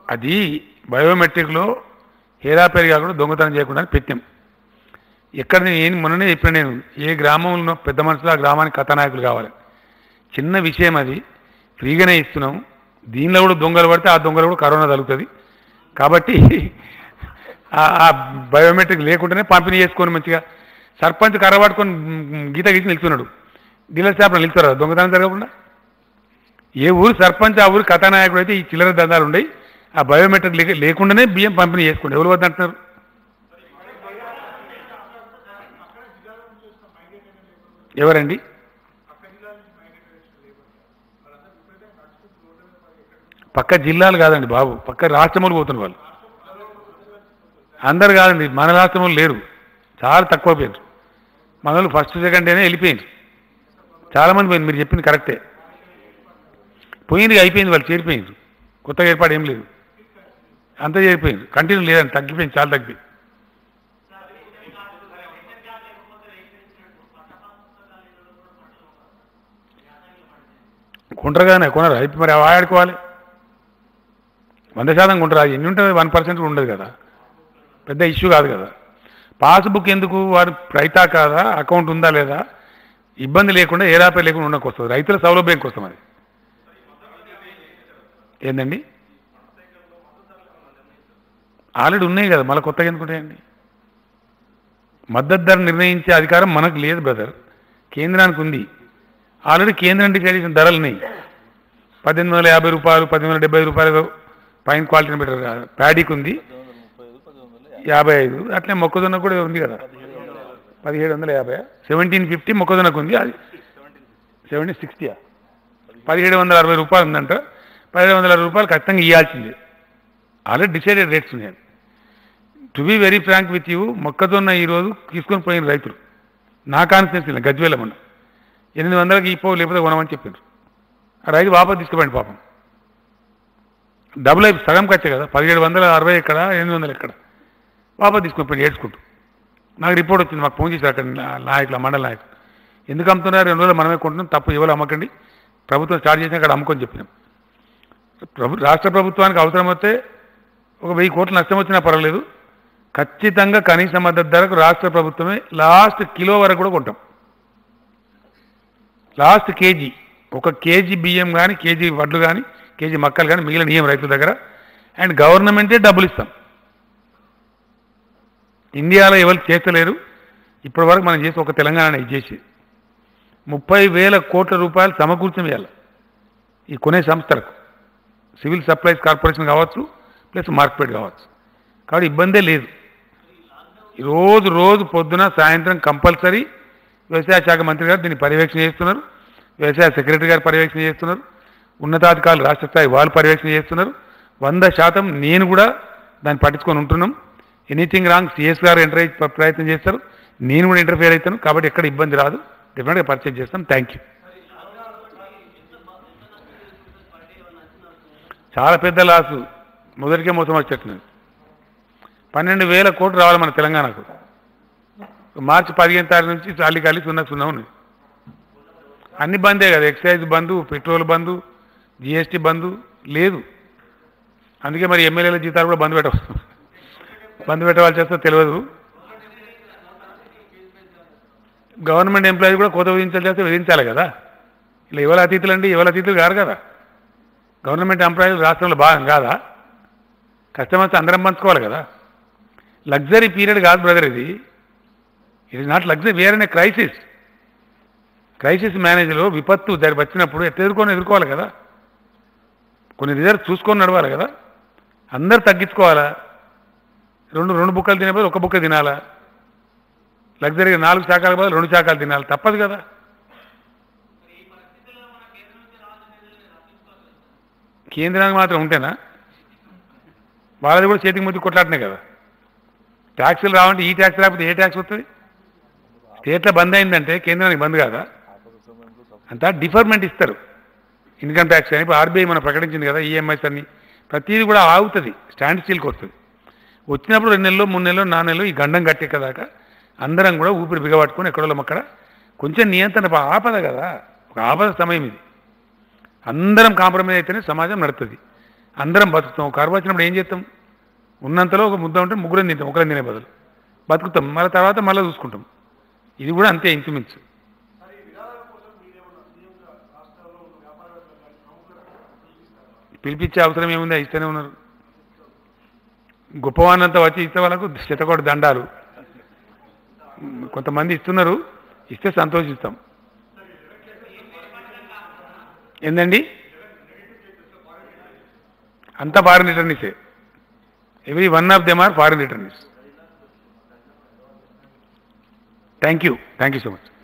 అది బయోమెట్రిక్లో హేరాపేరి కాకుండా దొంగతనం చేయకుండా అని పెట్టాం ఎక్కడ నేను ఏం మొన్ననే చెప్పాను నేను ఏ గ్రామంలో పెద్ద మనుషులు ఆ గ్రామానికి కథానాయకులు కావాలి చిన్న విషయం అది ఫ్రీగానే ఇస్తున్నాం దీనిలో కూడా దొంగలు పడితే ఆ దొంగలు కూడా కరోనా తగులుతుంది కాబట్టి ఆ- ఆ బయోమెట్రిక్ లేకుండానే పంపిణీ చేసుకొని మంచిగా సర్పంచ్ కర్ర పట్టుకొని మ్, గీత గీసి నిల్చున్నాడు డీలర్ షాప్లో నిలుస్తారు దొంగతనం జరగకుండా ఏ ఊరు సర్పంచ్ ఆ ఊరు కథానాయకుడు అయితే ఈ చిల్లర దందాలు ఉండయి ఆ బయోమెట్రిక్ లేక లేకుండానే బియ్యం పంపిణీ చేసుకోండి ఎవరు వద్దంటున్నారు ఎవరండి పక్క జిల్లాలు కాదండి బాబు పక్క రాష్ట్రములు పోతున్నారు వాళ్ళు అందరు కాదండి మన రాష్ట్రములు లేరు చాలా తక్కువ పేరు మన వాళ్ళు ఫస్ట్ సెకండ్ డేనే వెళ్ళిపోయింది చాలామంది పోయింది మీరు చెప్పింది కరెక్టే పోయింది అయిపోయింది వాళ్ళు చేరిపోయింది కొత్తగా ఏర్పాటు ఏం లేదు అంతా చేరిపోయింది కంటిన్యూ లేదండి తగ్గిపోయింది చాలా తగ్గిపోయింది కొంటారు కదా కొనరు అయిపోయి మరి అవి ఆడుకోవాలి వంద శాతం కొంటారు అది ఎన్ని ఉంటుంది వన్ పర్సెంట్ ఉండదు కదా పెద్ద ఇష్యూ కాదు కదా పాస్బుక్ ఎందుకు వాడు రైతా కాదా అకౌంట్ ఉందా లేదా ఇబ్బంది లేకుండా ఏ రాపే లేకుండా ఉండకు వస్తుంది రైతుల సౌలభ్యం కోసం అది ఏందండి ఆల్రెడీ ఉన్నాయి కదా మళ్ళీ కొత్తగా ఎందుకుంటాయండి మద్దతు ధర నిర్ణయించే అధికారం మనకు లేదు బ్రదర్ కేంద్రానికి ఉంది ఆల్రెడీ కేంద్రం డిసైడ్ చేసిన ధరలు ఉన్నాయి పద్దెనిమిది వందల యాభై రూపాయలు పద్దెనిమిది వందల డెబ్బై రూపాయలు పైన క్వాలిటీని పెట్టారు ప్యాడీకి ఉంది యాభై ఐదు అట్లే మొక్కజొన్న కూడా ఉంది కదా పదిహేడు వందల యాభై సెవెంటీన్ ఫిఫ్టీ మొక్కజొన్నకు ఉంది అది సెవెంటీన్ సిక్స్టీయా పదిహేడు వందల అరవై రూపాయలు ఉందంట పదిహేడు వందల అరవై రూపాయలు ఖచ్చితంగా ఇవ్వాల్సిందే ఆల్రెడీ డిసైడెడ్ రేట్స్ ఉన్నాయి to be very frank with you మొక్కజొన్న ఈరోజు తీసుకొని పోయిన రైతులు నా కాన్ఫిడెన్స్ గజ్వేల మొన్న ఎనిమిది వందలకి ఇప్పో లేకపోతే కొనమని చెప్పారు ఆ రైతు వాపస్ తీసుకుపోయింది పాపం డబుల్ అయిపోయి సగం ఖర్చే కదా పదిహేడు వందల అరవై ఎక్కడ ఎనిమిది వందలు ఎక్కడ వాపస్ తీసుకుని ఏడ్చుకుంటూ నాకు రిపోర్ట్ వచ్చింది మాకు ఫోన్ చేశారు అక్కడ నా- నాయకులు ఆ మండల నాయకులు ఎందుకు అమ్ముతున్నారు రెండు రోజులు మనమే కొంటున్నాం తప్పు ఎవరు అమ్మకండి ప్రభుత్వం స్టార్ట్ చేసిన అక్కడ అమ్ముకొని చెప్పినాం ప్రభు రాష్ట్ర ప్రభుత్వానికి అవసరమైతే ఒక వెయ్యి కోట్ల నష్టం వచ్చినా పర్వాలేదు ఖచ్చితంగా కనీస మద్దతు ధరకు రాష్ట్ర ప్రభుత్వమే లాస్ట్ కిలో వరకు కూడా కొంటాం లాస్ట్ కేజీ ఒక కేజీ బియ్యం కానీ కేజీ వడ్లు కానీ కేజీ మక్కలు కానీ మిగిలిన ఇయ్యం రైతుల దగ్గర అండ్ గవర్నమెంటే డబ్బులు ఇస్తాం ఇండియాలో ఎవరు చేస్తలేరు ఇప్పటి వరకు మనం చేసి ఒక తెలంగాణ ఇది చేసి ముప్పై వేల కోట్ల రూపాయలు సమకూర్చం వేయాలి ఈ కొనే సంస్థలకు సివిల్ సప్లైస్ కార్పొరేషన్ కావచ్చు ప్లస్ మార్కెట్ కావచ్చు కాబట్టి ఇబ్బందే లేదు ఈ రోజు రోజు పొద్దున సాయంత్రం కంపల్సరీ వ్యవసాయ శాఖ మంత్రి గారు దీన్ని పర్యవేక్షణ చేస్తున్నారు వ్యవసాయ సెక్రటరీ గారు పర్యవేక్షణ చేస్తున్నారు ఉన్నతాధికారులు రాష్ట్ర స్థాయి వాళ్ళు పర్యవేక్షణ చేస్తున్నారు వంద శాతం నేను కూడా దాన్ని పట్టించుకొని ఉంటున్నాం ఎనీథింగ్ రాంగ్ సిఎస్ గారు ఎంటర్ అయ్యి ప్ర- ప్రయత్నం చేస్తారు నేను కూడా ఇంటర్ఫియర్ అవుతాను కాబట్టి ఎక్కడ ఇబ్బంది రాదు డెఫినెట్గా పర్చేజ్ చేస్తాం థ్యాంక్ యూ చాలా పెద్ద లాసు మొదటికే మోసం వచ్చేట్టున్నది పన్నెండు వేల కోట్లు రావాలి మన తెలంగాణకు మార్చి పదిహేను తారీఖు నుంచి చాలి ఖాళీ సున్నా సున్నా ఉన్నాయి అన్ని బందే కదా excise bandh petrol bandh GST bandh లేదు అందుకే మరి ఎమ్మెల్యేల జీతాలు కూడా బంద్ పెట్టవచ్చు బంద్ పెట్టవలసి వస్తే తెలియదు గవర్నమెంట్ ఎంప్లాయీస్ కూడా కొత్త విధించాలి చేస్తే విధించాలి కదా ఇలా ఎవరి అతిథులు అండి ఎవరి అతిథులు కాదు కదా గవర్నమెంట్ ఎంప్లాయీలు రాష్ట్రంలో భాగం కాదా కస్టమర్స్ అందరం పంచుకోవాలి కదా లగ్జరీ పీరియడ్ కాదు బ్రదర్ ఇది it is not luxury where అనే క్రైసిస్ క్రైసిస్ మేనేజ్లో విపత్తు దారి వచ్చినప్పుడు ఎట్లా ఎదుర్కొని ఎదుర్కోవాలి కదా కొన్ని రిజర్వ్ చూసుకొని నడవాలి కదా అందరు తగ్గించుకోవాలా రెండు రెండు బుక్కలు తినే బదులు ఒక బుక్క తినాలా లగ్జరీగా నాలుగు శాఖల బదులు రెండు శాఖలు తినాలి తప్పదు కదా కేంద్రానికి మాత్రం ఉంటేనా వాళ్ళది కూడా చేతికి ముద్దు కొట్లాటనే కదా ట్యాక్సులు రావంటే ఈ ట్యాక్స్ రాకపోతే ఏ ట్యాక్స్ వస్తుంది స్టేట్లో బంద్ అయిందంటే కేంద్రానికి బంద్ కాదా అంతా డిఫర్మెంట్ ఇస్తారు ఇన్కమ్ ట్యాక్స్ అని ఇప్పుడు ఆర్బీఐ మనం ప్రకటించింది కదా ఈఎంఐస్ అన్ని ప్రతిదీ కూడా ఆగుతుంది స్టాండ్ స్టిల్కి వస్తుంది వచ్చినప్పుడు రెండు నెలలు మూడు నెలలు నాలుగు నెలలు ఈ గండం కట్టేకదాకా అందరం కూడా ఊపిరి బిగబట్టుకొని ఎక్కడో అక్కడ కొంచెం నియంత్రణ ప- ఆపద కదా ఒక ఆపద సమయం ఇది అందరం కాంప్రమైజ్ అయితేనే సమాజం నడుస్తుంది అందరం బతుకుతాం కరువు వచ్చినప్పుడు ఏం చేస్తాం ఉన్నంతలో ఒక ముద్ద ఉంటే ముగ్గురం తింటాం ఒకరం తినే బదులు బతుకుతాం మళ్ళీ తర్వాత మళ్ళీ చూసుకుంటాం ఇది కూడా అంతే ఇంచుమించు పిలిపించే అవసరం ఏముంది ఇస్తూనే ఉన్నారు గొప్పవానంతా వచ్చి ఇస్తే వాళ్ళకు శతకోటి దండాలు కొంతమంది ఇస్తున్నారు ఇస్తే సంతోషిస్తాం ఏందండి అంతా ఫారిన్ రిటర్నీసే every one of them are foreign returnees thank you thank you so much